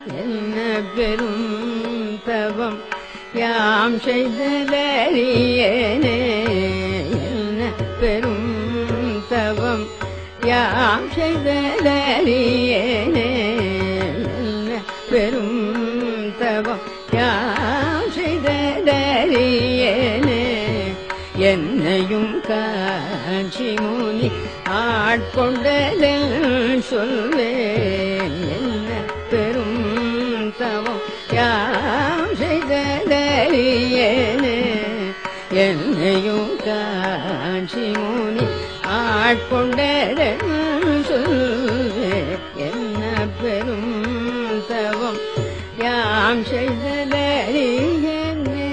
என்ன பெரும் தவம் யாம் செய்தலறியேனே என்ன பெரும் தவம் யாம் செய்தலறியேனே என்ன பெரும் தவம் யாம் செய்தலறியேனே என்னையும் காட்சி முனி ஆட்கொண்டதில் சொல்வேன் என்ன பெரும் தவம் யாம் செய்ததறியேனே என்னையும் காட்சி முனி ஆட்கொண்டதில் சொல்வேன் என்ன பெரும் தவம் யாம் செய்ததறியேனே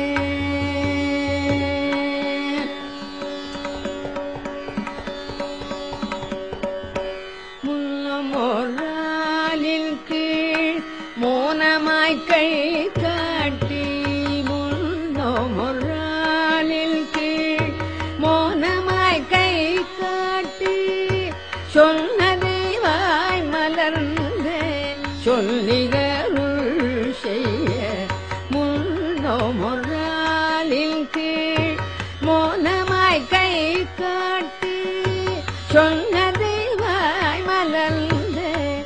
முன்னமொராலின் கீழ் மோனமாய் கை காட்டி முன்னமொராலின் கீழ் மோனமாய் கை காட்டி சொன்னதை வாய் மலர்ந்தே சொல்லிகருள் செய்ய முன்னமொராலின் கீழ் மோனமாய் கை காட்டி சொன்னதை வாய் மலர்ந்த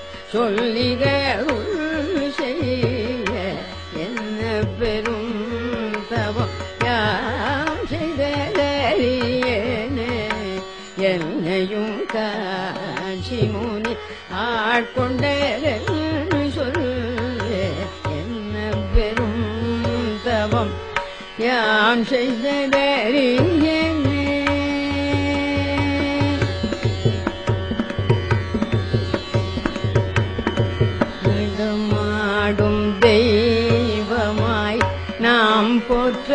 சொல்லிகருள் செய்ய என்ன பெரும் தவம் யாம் செய்தறியேனே என்னையும் காட்சி முனி ஆட்கொண்ட சொல்ல என்ன பெரும் தவம் யாம் செய்தறியேனே நடமாடும் தெய்வமாய் நாம் போற்ற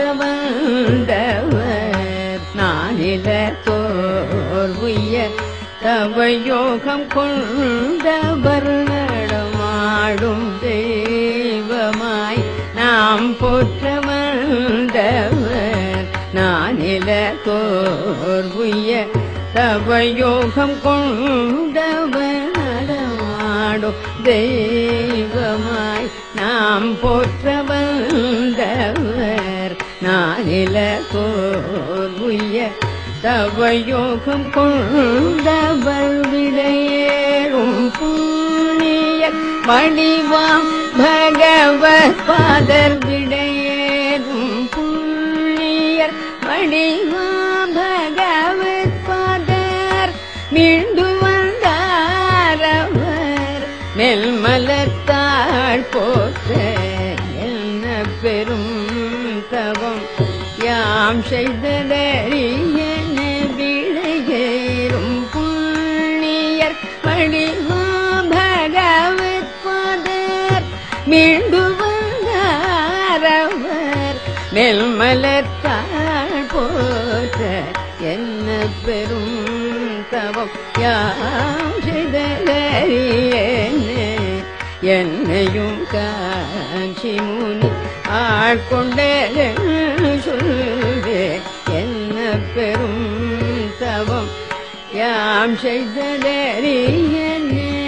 வந்தவர் நானில தோர்வுய தவயோகம் கொண்டவர் நடமாடும் தெய்வமாய் நாம் போற்ற வந்தவர் நானில தோர்வுய தவயோகம் கொண்டவர் நடமாடும் தெய்வமாய் நாம் போற்ற வந்தவர் நானில கோர்வுய தவயோகம் கொண்டவர் விடையேறும் புண்ணிய வடிவாம் பகவத் பாதர் விடையேறும் புண்ணியர் வடிவாம் பகவத் பாதர் மீண்டு வந்தாரவர் மெல்மலத்தாள் போற்ற என்ன பெரும் தவம் யாம் செய்ததறியன விடையேறும் புண்ணியர் வடிவாம் பகவத் பாதர் மீண்டு வந்தாரவர் மெல்மலத்தாள் போற்ற என்ன பெரும் தவம் யாம் செய்தறியேனே என்னையும் காட்சி முனி ஆட்கொண்ட சொல்வே என்ன பெரும் தவம் யாம் செய்தறியேனே